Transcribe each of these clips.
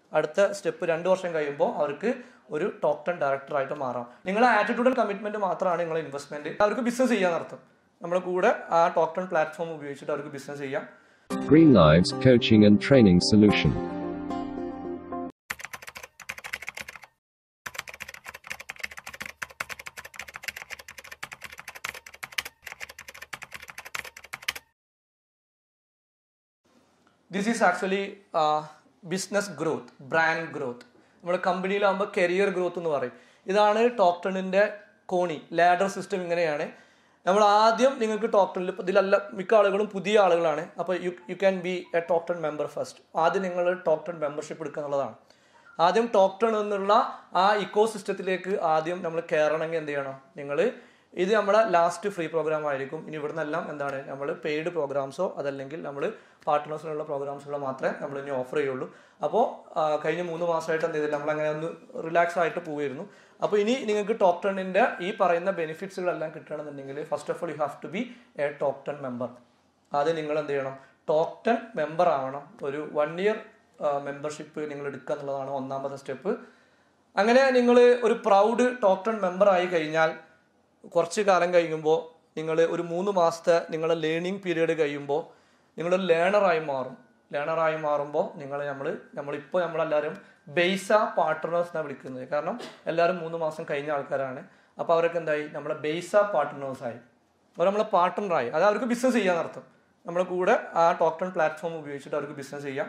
അടുത്ത സ്റ്റെപ്പ് രണ്ട് വർഷം കഴിയുമ്പോൾ അവർക്ക് ഒരു ടോപ്പ് ടെൻ ഡയറക്ടറായിട്ട് മാറാം നിങ്ങളുടെ ആറ്റിറ്റ്യൂഡ് ആൻഡ് കമ്മിറ്റ്മെന്റ് മാത്രമാണ് നിങ്ങളുടെ ഇൻവെസ്റ്റ്മെന്റ് അവർക്ക് ബിസിനസ് ചെയ്യാന്നർത്ഥം നമ്മുടെ കൂടെ ആ ടോപ്പ് ടെൻ പ്ലാറ്റ്ഫോം ഉപയോഗിച്ചിട്ട് അവർക്ക് ബിസിനസ് ചെയ്യാം Green Lives Coaching and Training Solution. This is actually business growth brand growth നമ്മുടെ കമ്പനിയിലാകുമ്പോൾ കരിയർ ഗ്രോത്ത് എന്ന് പറയും ഇതാണ് ടോപ്പ് ടെണിൻ്റെ കോണി ലാഡർ സിസ്റ്റം ഇങ്ങനെയാണ് നമ്മൾ ആദ്യം നിങ്ങൾക്ക് ടോപ്പ് ടെണിൽ ഇതിലല്ല മിക്ക ആളുകളും പുതിയ ആളുകളാണ് അപ്പോൾ you you can be a top ten member first ആദ്യം നിങ്ങൾ ടോപ്പ് ടെൻ മെമ്പർഷിപ്പ് എടുക്കുക എന്നുള്ളതാണ് ആദ്യം ടോപ്പ് ടെൺ എന്നുള്ള ആ ഇക്കോ സിസ്റ്റത്തിലേക്ക് ആദ്യം നമ്മൾ കയറണമെങ്കിൽ എന്ത് ചെയ്യണം നിങ്ങൾ ഇത് നമ്മുടെ ലാസ്റ്റ് ഫ്രീ പ്രോഗ്രാം ആയിരിക്കും ഇനി ഇവിടെ നിന്നെല്ലാം എന്താണ് നമ്മൾ പെയ്ഡ് പ്രോഗ്രാംസോ അതല്ലെങ്കിൽ നമ്മൾ പാർട്ട്നേഴ്സിനുള്ള പ്രോഗ്രാംസുകളോ മാത്രമേ നമ്മൾ ഇനി ഓഫർ ചെയ്യുള്ളൂ അപ്പോൾ കഴിഞ്ഞ മൂന്ന് മാസമായിട്ട് എന്ത് ചെയ്തില്ല നമ്മൾ അങ്ങനെ ഒന്ന് റിലാക്സ് ആയിട്ട് പോവുമായിരുന്നു അപ്പോൾ ഇനി നിങ്ങൾക്ക് ടോപ്പ് ടെണ്ണിൻ്റെ ഈ പറയുന്ന ബെനിഫിറ്റ്സുകളെല്ലാം കിട്ടണമെന്നുണ്ടെങ്കിൽ first of all you have to be a top ten member ആദ്യം നിങ്ങൾ എന്ത് ചെയ്യണം ടോപ്പ് ടെൻ മെമ്പർ ആവണം ഒരു വൺ ഇയർ മെമ്പർഷിപ്പ് നിങ്ങൾ എടുക്കുക എന്നുള്ളതാണ് ഒന്നാമത്തെ സ്റ്റെപ്പ് അങ്ങനെ നിങ്ങൾ ഒരു പ്രൗഡ് ടോപ്പ് ടെൻ മെമ്പർ ആയി കഴിഞ്ഞാൽ കുറച്ച് കാലം കഴിയുമ്പോൾ നിങ്ങൾ ഒരു മൂന്ന് മാസത്തെ നിങ്ങളുടെ ലേണിംഗ് പീരീഡ് കഴിയുമ്പോൾ നിങ്ങളൊരു ലേണറായി മാറും ലേണറായി മാറുമ്പോൾ നിങ്ങൾ നമ്മൾ നമ്മളിപ്പോൾ നമ്മളെല്ലാവരും ബേസ പാർട്ട്നേഴ്സ് എന്നാണ് വിളിക്കുന്നത് കാരണം എല്ലാവരും മൂന്ന് മാസം കഴിഞ്ഞ ആൾക്കാരാണ് അപ്പോൾ അവരൊക്കെ എന്തായി നമ്മളെ ബേസ പാർട്ട്നേഴ്സായി അവർ നമ്മളെ പാർട്ട്ണറായി അത് അവർക്ക് ബിസിനസ് ചെയ്യാന്നർത്ഥം നമ്മുടെ കൂടെ ആ ടോപ്പ് ടെൻ പ്ലാറ്റ്ഫോം ഉപയോഗിച്ചിട്ട് അവർക്ക് ബിസിനസ് ചെയ്യാം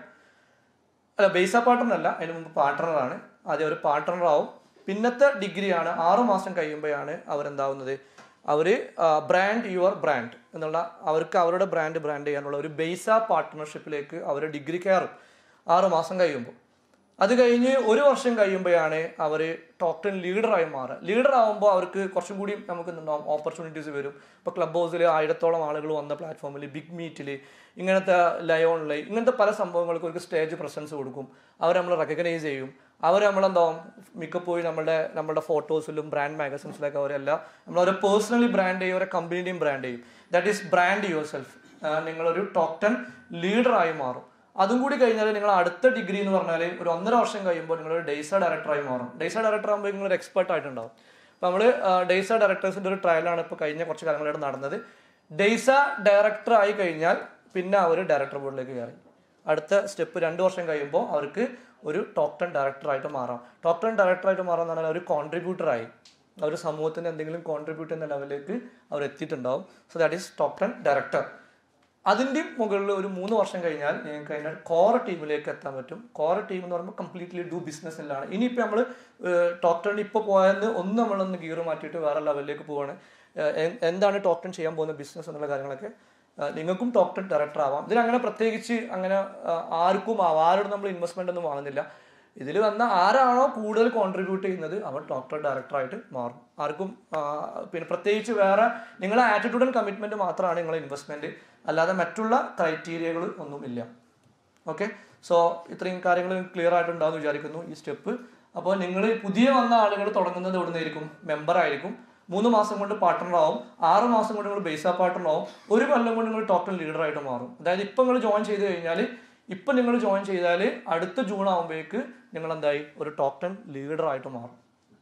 അല്ല ബേസ പാർട്ട്ണർ അല്ല അതിന് മുമ്പ് പാർട്ട്ണറാണ് ആദ്യം ഒരു പാർട്ട്ണറാവും പിന്നത്തെ ഡിഗ്രിയാണ് ആറു മാസം കഴിയുമ്പോഴാണ് അവരെന്താവുന്നത് അവർ ബ്രാൻഡ് യുവർ ബ്രാൻഡ് എന്നുള്ള അവർക്ക് അവരുടെ ബ്രാൻഡ് ബ്രാൻഡ് ചെയ്യാനുള്ള ഒരു ബേസ പാർട്ട്ണർഷിപ്പിലേക്ക് അവർ ഡിഗ്രി കയറും ആറു മാസം കഴിയുമ്പോൾ അത് കഴിഞ്ഞ് ഒരു വർഷം കഴിയുമ്പോഴാണ് അവർ ടോപ്പ് ടെൻ ലീഡറായി മാറുക ലീഡർ ആകുമ്പോൾ അവർക്ക് കുറച്ചും കൂടി നമുക്ക് എന്തുണ്ടാവും ഓപ്പർച്യൂണിറ്റീസ് വരും ഇപ്പോൾ ക്ലബ് ഹൗസിൽ ആയിരത്തോളം ആളുകൾ വന്ന പ്ലാറ്റ്ഫോമിൽ ബിഗ് മീറ്റിൽ ഇങ്ങനത്തെ ലയോണിൽ ഇങ്ങനത്തെ പല സംഭവങ്ങൾക്ക് ഒരു സ്റ്റേജ് പ്രസൻസ് കൊടുക്കും അവർ നമ്മൾ റെക്കഗ്നൈസ് ചെയ്യും അവർ നമ്മളെന്താവും മിക്കപ്പോഴും നമ്മുടെ നമ്മുടെ ഫോട്ടോസിലും ബ്രാൻഡ് മാഗസിൻസിലൊക്കെ അവരെല്ലാം നമ്മളവരെ പേഴ്സണലി ബ്രാൻഡ് ചെയ്യും അവരെ കമ്പനിയുടെയും ബ്രാൻഡ് ചെയ്യും that is brand yourself നിങ്ങളൊരു ടോപ്പ് ടെൻ ലീഡറായി മാറും അതും കൂടി കഴിഞ്ഞാൽ നിങ്ങൾ അടുത്ത ഡിഗ്രി എന്ന് പറഞ്ഞാൽ ഒരു ഒന്നര വർഷം കഴിയുമ്പോൾ നിങ്ങൾ ഒരു ഡേസ ഡയറക്ടറായി മാറും ഡേസ ഡയറക്ടർ ആകുമ്പോൾ നിങ്ങൾ ഒരു എക്സ്പെർട്ട് ആയിട്ടുണ്ടാവും അപ്പോൾ നമ്മൾ ഡേസ ഡയറക്ടേഴ്സിൻ്റെ ഒരു ട്രയലാണ് ഇപ്പോൾ കഴിഞ്ഞ കുറച്ച് കാലങ്ങളായിട്ട് നടന്നത് ഡേസ ഡയറക്ടർ ആയി കഴിഞ്ഞാൽ പിന്നെ അവർ ഡയറക്ടർ ബോർഡിലേക്ക് കയറി അടുത്ത സ്റ്റെപ്പ് രണ്ട് വർഷം കഴിയുമ്പോൾ അവർക്ക് ഒരു ടോപ്പ് ടെൻ ഡയറക്ടറായിട്ട് മാറാം ടോപ്പ് ടെൻ ഡയറക്ടറായിട്ട് മാറാൻ പറഞ്ഞാൽ ഒരു കോൺട്രിബ്യൂട്ടറായി അവർ സമൂഹത്തിന് എന്തെങ്കിലും കോൺട്രിബ്യൂട്ട് ചെയ്യുന്ന ലെവലിലേക്ക് അവർ എത്തിയിട്ടുണ്ടാവും so that is top ten director അതിൻ്റെ മുകളിൽ ഒരു മൂന്ന് വർഷം കഴിഞ്ഞാൽ നിങ്ങൾക്ക് അതിൻ്റെ കോർ ടീമിലേക്ക് എത്താൻ പറ്റും കോർ ടീം എന്ന് പറയുമ്പോൾ കംപ്ലീറ്റ്ലി ഡു ബിസിനസ്സിലാണ് ഇനിയിപ്പോൾ നമ്മൾ ടോപ്പ് ടെൻ ഇപ്പോൾ പോയെന്ന് ഒന്ന് നമ്മളൊന്ന് ഗിയർ മാറ്റിയിട്ട് വേറെ ലെവലിലേക്ക് പോവാണ് ഏഹ് എ- എന്താണ് ടോപ്പ് ടെൻ ചെയ്യാൻ പോകുന്ന ബിസിനസ് എന്നുള്ള കാര്യങ്ങളൊക്കെ ഏഹ് നിങ്ങൾക്കും ടോപ്പ് ടെൻ ഡയറക്ടർ ആവാം ഇതിലങ്ങനെ പ്രത്യേകിച്ച് അങ്ങനെ ഏഹ് ആർക്കും ആവാം ആരോടും നമ്മൾ ഇൻവെസ്റ്റ്മെന്റ് ഒന്നും വാങ്ങുന്നില്ല ഇതിൽ വന്ന ആരാണോ കൂടുതൽ കോൺട്രിബ്യൂട്ട് ചെയ്യുന്നത് അവർ ടോപ്പ് ടെൻ ഡയറക്ടറായിട്ട് മാറും ആർക്കും ആ, പിന്നെ പ്രത്യേകിച്ച് വേറെ നിങ്ങളെ ആറ്റിറ്റ്യൂഡ് ആൻഡ് കമ്മിറ്റ്മെന്റ് മാത്രമാണ് നിങ്ങളെ ഇൻവെസ്റ്റ്മെന്റ് അല്ലാതെ മറ്റുള്ള ക്രൈറ്റീരിയകൾ ഒന്നുമില്ല ഓക്കെ സോ ഇത്രയും കാര്യങ്ങൾ ക്ലിയർ ആയിട്ടുണ്ടാവും വിചാരിക്കുന്നു ഈ സ്റ്റെപ്പ് അപ്പോൾ നിങ്ങൾ പുതിയ വന്ന ആളുകൾ തുടങ്ങുന്നത് എവിടെ നിന്നായിരിക്കും മെമ്പർ ആയിരിക്കും മൂന്ന് മാസം കൊണ്ട് പാർട്ട്ണർ ആവും ആറ് മാസം കൊണ്ട് നിങ്ങൾ ബേസ പാർട്ട്ണർ ആവും ഒരു കൊല്ലം കൊണ്ട് നിങ്ങൾ ടോട്ടൽ ലീഡർ ആയിട്ട് മാറും അതായത് ഇപ്പം നിങ്ങൾ ജോയിൻ ചെയ്ത് കഴിഞ്ഞാൽ ഇപ്പം നിങ്ങൾ ജോയിൻ ചെയ്താൽ അടുത്ത ജൂൺ ആകുമ്പോഴേക്ക് നിങ്ങൾ എന്തായി ഒരു ടോപ്പ് ടെൻ ലീഡർ ആയിട്ട് മാറും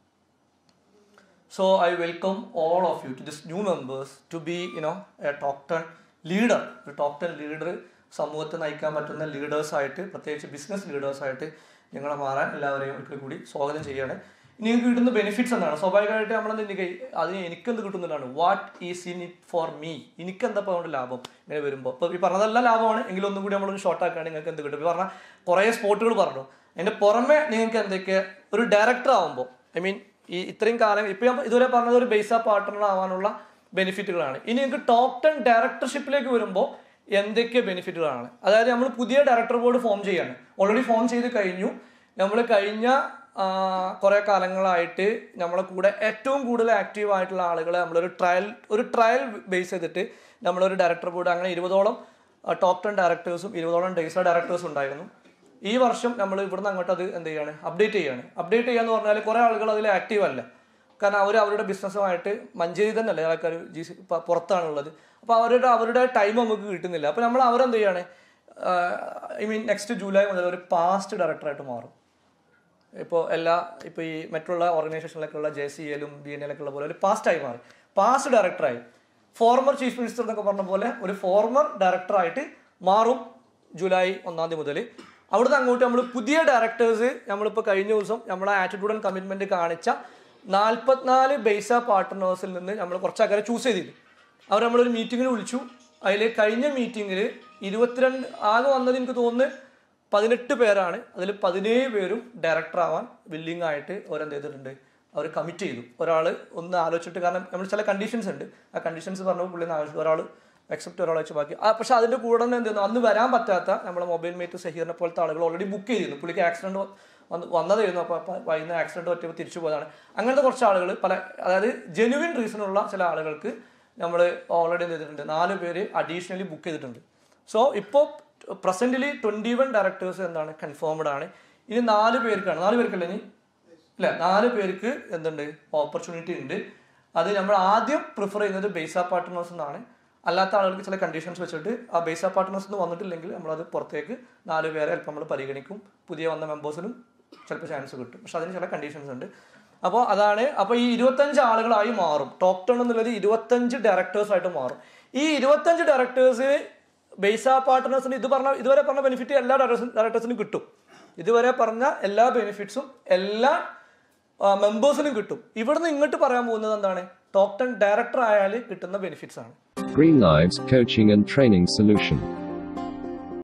So I welcome all of you to this new members to be, you know, a top 10 leader. ഒരു ടോപ്പ് ടെൻ ലീഡർ സമൂഹത്തെ നയിക്കാൻ പറ്റുന്ന ലീഡേഴ്സ് ആയിട്ട് പ്രത്യേകിച്ച് ബിസിനസ് ലീഡേഴ്സ് ആയിട്ട് നിങ്ങളെ മാറാൻ എല്ലാവരെയും ഒരിക്കൽ കൂടി സ്വാഗതം ചെയ്യാണ് ഇനി നിങ്ങൾക്ക് കിട്ടുന്ന ബെനിഫിറ്റ്സ് എന്താണ് സ്വാഭാവികമായിട്ട് നമ്മളെന്ത് എനിക്ക് അതിന് എനിക്കെന്ത് കിട്ടുന്നതാണ് what is in it for me എനിക്കെന്താ ഇപ്പോൾ അതുകൊണ്ട് ലാഭം ഇങ്ങനെ വരുമ്പോൾ ഇപ്പോൾ ഈ പറഞ്ഞതെല്ലാം ലാഭമാണ് എങ്കിലും ഒന്നും കൂടി നമ്മളൊന്ന് ഷോർട്ട് ആക്കുകയാണെങ്കിൽ നിങ്ങൾക്ക് എന്ത് കിട്ടും ഈ പറഞ്ഞ കുറേ സ്പോട്ടുകൾ പറഞ്ഞു അതിൻ്റെ പുറമെ നിങ്ങൾക്ക് എന്തൊക്കെ ഒരു ഡയറക്ടർ ആവുമ്പോൾ ഐ മീൻ ഈ ഇത്രയും കാലം ഇപ്പൊ ഞാൻ ഇതുവരെ പറഞ്ഞത് ഒരു ബേസ പാർട്ട്ണർ ആവാനുള്ള ബെനിഫിറ്റുകളാണ് ഇനി നിങ്ങൾക്ക് ടോപ്പ് ടെൻ ഡയറക്ടർഷിപ്പിലേക്ക് വരുമ്പോൾ എന്തൊക്കെ ബെനിഫിറ്റുകളാണ് അതായത് നമ്മൾ പുതിയ ഡയറക്ടർ ബോർഡ് ഫോം ചെയ്യാണ് ഓൾറെഡി ഫോം ചെയ്ത് കഴിഞ്ഞു നമ്മൾ കഴിഞ്ഞ ആ, കുറെ കാലങ്ങളായിട്ട് നമ്മളെ കൂടെ ഏറ്റവും കൂടുതൽ ആക്റ്റീവ് ആയിട്ടുള്ള ആളുകളെ നമ്മളൊരു ട്രയൽ ഒരു ട്രയൽ ബേസ് ചെയ്തിട്ട് നമ്മളൊരു ഡയറക്ടർ ബോർഡ് അങ്ങനെ ഇരുപതോളം ടോപ്പ് ടെൻ ഡയറക്ടേഴ്സും ഇരുപതോളം ഡേസ ഡയറക്ടേഴ്സും ഉണ്ടായിരുന്നു ഈ വർഷം നമ്മൾ ഇവിടുന്ന് അങ്ങോട്ട് അത് എന്ത് ചെയ്യാണ് അപ്ഡേറ്റ് ചെയ്യാണ് അപ്ഡേറ്റ് ചെയ്യാന്ന് പറഞ്ഞാൽ കുറെ ആളുകൾ അതിൽ ആക്റ്റീവ് അല്ല കാരണം അവർ അവരുടെ ബിസിനസ്സുമായിട്ട് മഞ്ചേരി തന്നെ അല്ലേ ആൾക്കാർ ജി സി പ- പുറത്താണുള്ളത് അപ്പോൾ അവരുടെ അവരുടെ ടൈം നമുക്ക് കിട്ടുന്നില്ല അപ്പോൾ നമ്മൾ അവരെന്ത് ചെയ്യാണ് ഐ മീൻ നെക്സ്റ്റ് ജൂലൈ മുതൽ ഒരു പാസ്റ്റ് ഡയറക്ടറായിട്ട് മാറും ഇപ്പോൾ എല്ലാ ഇപ്പോൾ ഈ മറ്റുള്ള ഓർഗനൈസേഷനിലൊക്കെയുള്ള ജെ സി എലും ബി എൻ എല്ലൊക്കെ ഉള്ള പോലെ ഒരു പാസ്റ്റായി മാറി പാസ്റ്റ് ഡയറക്ടറായി ഫോർമർ ചീഫ് മിനിസ്റ്റർ എന്നൊക്കെ പറഞ്ഞ പോലെ ഒരു ഫോർമർ ഡയറക്ടറായിട്ട് മാറും ജൂലൈ ഒന്നാം തീയതി മുതൽ അവിടുന്ന് അങ്ങോട്ട് നമ്മൾ പുതിയ ഡയറക്ടേഴ്സ് നമ്മളിപ്പോൾ കഴിഞ്ഞ ദിവസം നമ്മളെ ആറ്റിറ്റ്യൂഡ് ആൻഡ് കമ്മിറ്റ്മെന്റ് കാണിച്ച നാൽപ്പത്തിനാല് ബേസ പാർട്ട്നേഴ്സിൽ നിന്ന് നമ്മൾ കുറച്ച് ആൾക്കാരെ ചൂസ് ചെയ്തിരുന്നു അവർ നമ്മളൊരു മീറ്റിങ്ങിന് വിളിച്ചു അതിൽ കഴിഞ്ഞ മീറ്റിങ്ങിൽ ഇരുപത്തിരണ്ട് ആകെ വന്നത് എനിക്ക് തോന്നുന്നു പതിനെട്ട് പേരാണ് അതിൽ പതിനേഴ് പേരും ഡയറക്ടർ ആവാൻ വില്ലിംഗ് ആയിട്ട് അവരെന്ത് ചെയ്തിട്ടുണ്ട് അവർ കമ്മിറ്റ് ചെയ്തു ഒരാൾ ഒന്ന് ആലോചിച്ചിട്ട് കാരണം നമ്മൾ ചില കണ്ടീഷൻസ് ഉണ്ട് ആ കണ്ടീഷൻസ് പറഞ്ഞപ്പോൾ പുള്ളി ആവശ്യം ഒരാൾ എക്സെപ്റ്റ് ഒരാൾ വെച്ച് ബാക്കി ആ പക്ഷെ അതിന്റെ കൂടെ തന്നെ എന്ത് ചെയ്യുന്നു അന്ന് വരാൻ പറ്റാത്ത നമ്മുടെ മൊബൈൽ മേറ്റ് സഹീറിനെ പോലത്തെ ആളുകൾ ഓൾറെഡി ബുക്ക് ചെയ്തിരുന്നു പുള്ളിക്ക് ആക്സിഡന്റ് വന്ന് വന്നതായിരുന്നു അപ്പോൾ വൈകുന്നേരം ആക്സിഡന്റ് പറ്റിയപ്പോൾ തിരിച്ചു പോയതാണ് അങ്ങനത്തെ കുറച്ച് ആളുകൾ പല അതായത് ജെനുവിൻ റീസണുള്ള ചില ആളുകൾക്ക് നമ്മൾ ഓൾറെഡി എന്ത് ചെയ്തിട്ടുണ്ട് നാല് പേര് അഡീഷണലി ബുക്ക് ചെയ്തിട്ടുണ്ട് സോ ഇപ്പോൾ പ്രസന്റിലി ട്വന്റി വൺ ഡയറക്ടേഴ്സ് എന്താണ് കൺഫേംഡ് ആണ് ഇനി നാല് പേർക്കാണ് നാല് പേർക്കല്ലേ ഇനി ഇല്ല നാല് പേർക്ക് എന്തുണ്ട് ഓപ്പർച്യൂണിറ്റി ഉണ്ട് അത് നമ്മൾ ആദ്യം പ്രിഫർ ചെയ്യുന്നത് ബേസ പാർട്ട്നേഴ്സ് എന്നാണ് അല്ലാത്ത ആളുകൾക്ക് ചില കണ്ടീഷൻസ് വെച്ചിട്ട് ആ ബേസ പാർട്ട്നേഴ്സ് എന്ന് വന്നിട്ടില്ലെങ്കിൽ നമ്മളത് പുറത്തേക്ക് നാല് പേരെ ചിലപ്പോൾ നമ്മൾ പരിഗണിക്കും പുതിയ വന്ന മെമ്പേഴ്സിനും ചിലപ്പോൾ ചാൻസ് കിട്ടും പക്ഷെ അതിന് ചില കണ്ടീഷൻസ് ഉണ്ട് അപ്പോൾ അതാണ് അപ്പോൾ ഈ ഇരുപത്തഞ്ച് ആളുകളായി മാറും ടോപ്പ് ടെൺ എന്നുള്ളത് ഇരുപത്തഞ്ച് ഡയറക്ടേഴ്സ് ആയിട്ട് മാറും ഈ ഇരുപത്തഞ്ച് ഡയറക്ടേഴ്സ് ബേസ പാർട്ട്നേഴ്സിന് ഇത് പറഞ്ഞ ഇതുവരെ പറഞ്ഞ ബെനിഫിറ്റ് എല്ലാ ഡയറക്ടേഴ്സിനും കിട്ടും ഇതുവരെ പറഞ്ഞ എല്ലാ ബെനിഫിറ്റ്സും എല്ലാ മെമ്പേഴ്സിനും കിട്ടും ഇവിടുന്ന് ഇങ്ങോട്ട് പറയാൻ പോകുന്നത് എന്താണ് ടോപ്പ് ടെൻ ഡയറക്ടർ ആയാൽ കിട്ടുന്ന ബെനിഫിറ്റ്സ് ആണ് Green Lives Coaching and Training Solution.